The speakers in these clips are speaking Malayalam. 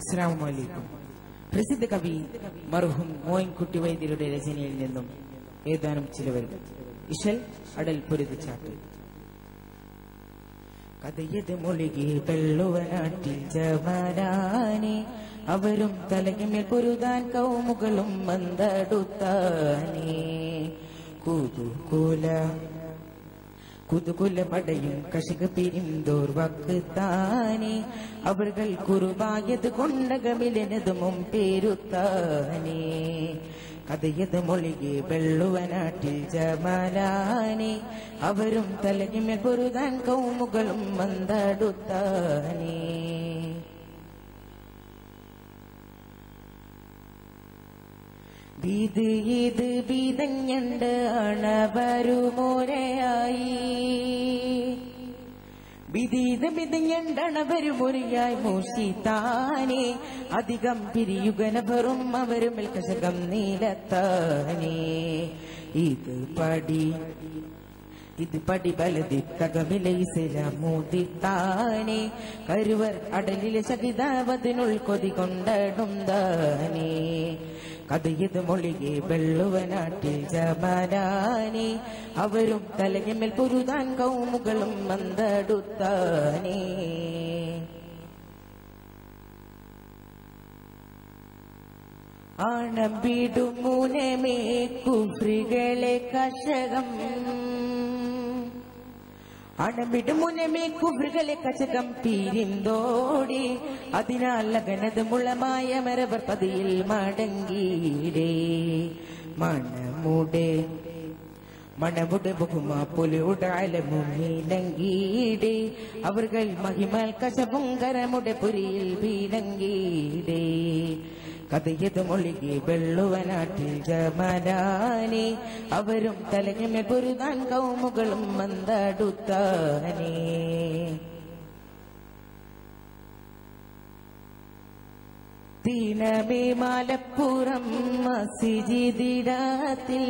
അസ്സലാമലൈക്കും പ്രസിദ്ധ കവി മർഹും മോയിൻകുട്ടി വൈദ്യരുടെ രചനയിൽ നിന്നും ഏതാനും ചിലവരും ഇശൽ അടൽ പൊരുതിച്ചാട്ട് കഥയത് മൊഴികെ വെള്ളുവനാട്ടിൽ ജമാനാനെ അവരും തലകിമേൽ പൊരുതാൻ കൗമുകളും മന്ദടുത്താനേ കൂതുകൂല കുതുകുല പടയും കശക പിരിന്തോർ വക്ക് താനെ അവர்கள் കുറുവായത് കൊണ്ടകമിലനതുമും പേരുത്താനേ കഥയത് മൊഴികെ വെള്ളുവനാട്ടിൽ ജമാലാനെ അവരും തലകിമേൽ പൊരുതാൻ കൗമുകളും മന്ദടുത്താനേ ഇത് ഇത് ബീതഞ്ഞണ്ട് അണവരുമോരയായി വിധീത വിധഞ്ഞണ്ടണവരുമൊരയായി മൂഷിത്താനെ അധികം പിരിയുഗനഭറും അവരും കശകം നീലത്താനെ ഇത് പടി ഇത് പടി ബലതി തകമിലൈസലമൂതിത്താനെ കരുവർ അടലിലെ സഹിതാവതിനുൾ കൊതി കൊണ്ടടും താനേ കഥയത് മൊഴികെ വെള്ളുവനാട്ടിൽ ജമാനാനെ അവരും തലകമേൽ പൊരുതാൻ കൗമുകളും മന്ദടുത്താനേ ആണമ്പിടുമൂനമേ കുഫ്രികളെ കഷകം അണമിടുമുനമേ കുബൃകളെ കചകം പീരിന്തോടി അതിനാൽ ലഗനത് മുളമായ മരവർ പതിയിൽ മടങ്ങീടേ മണമുടെ മണമുടെ ബഹുമാ പുലിയുടെ അലമുങ്ങിലങ്കീടേ അവர்கள் മഹിമൽ കശപും കരമുടെ പുരിയിൽ വീലങ്കീടേ കഥയത് മൊഴികെ വെള്ളുവനാട്ടിൽ ജമലാനെ അവരും തലകമേ പൊരുതാൻ കൗമുകളും മന്ദടുത്താനേ തീനമേ മലപ്പുറം മസിജിദിടത്തിൽ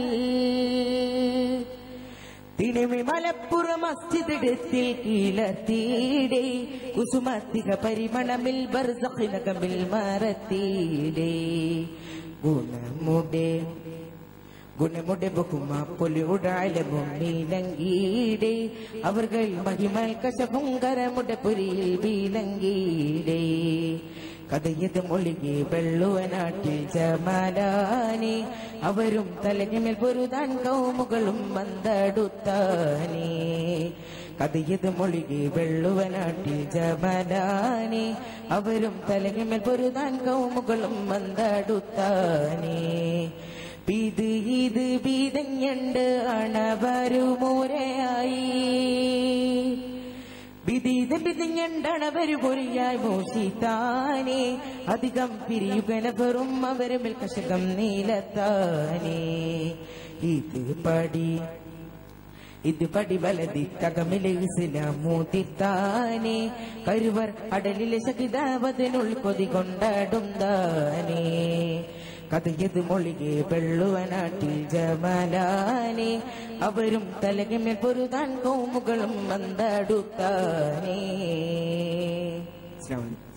തിനമേ മലപ്പുറം മസ്ജിദിടത്തിൽ കീഴത്തീടെ കുസുമത്തിക പരിമണമിൽ ബർസഖിനകമിൽ മറത്തീടെ ഗുണമുടെ ഗുണമുടെ ബഹുമ പൊലിയുടാലവും നീലങ്കീടെ അവர்கள் മഹിമൽ കശവും കരമുടെ പുരിയിൽ വീലങ്കീടെ കഥയത് മൊഴികെ വെള്ളുവനാട്ടിൽ ജമാലാനെ അവരും തലകമേൽ പൊരുതാൻ കൗമുകളും മന്ദടുത്താനേ കഥയത് മൊഴികെ വെള്ളുവനാട്ടിൽ ജമാലാനെ അവരും തലകമേൽ പൊരുതാൻ കൗമുകളും മന്ദടുത്താനേ ഇത് ഇത് ബീതഞ്ഞണ്ട് അണവരുമൂരയായി വിധീത വിധിഞ്ഞണ്ടണവരു പൊരിയായി മോശിത്താനേ അധികം പിരിയുകനവറും അവരുമിൽ കശകം നീലത്താനേ ഇത് പടി ഇത് പടി വലതി തകമിലെ ഇസ്ലാമൂതിത്താനേ കരുവർ അടലിലെ സഹിതാവതിനുൾ കൊതി കൊണ്ടാടും താനേ കഥയത് മൊഴികെ വെള്ളുവനാട്ടിൽ ജമലാനെ അവരും തലകമേൽ പൊരുതാൻ കൗമുകളും മന്ദടുത്താനേ അസ്സലാമു അലൈക്കും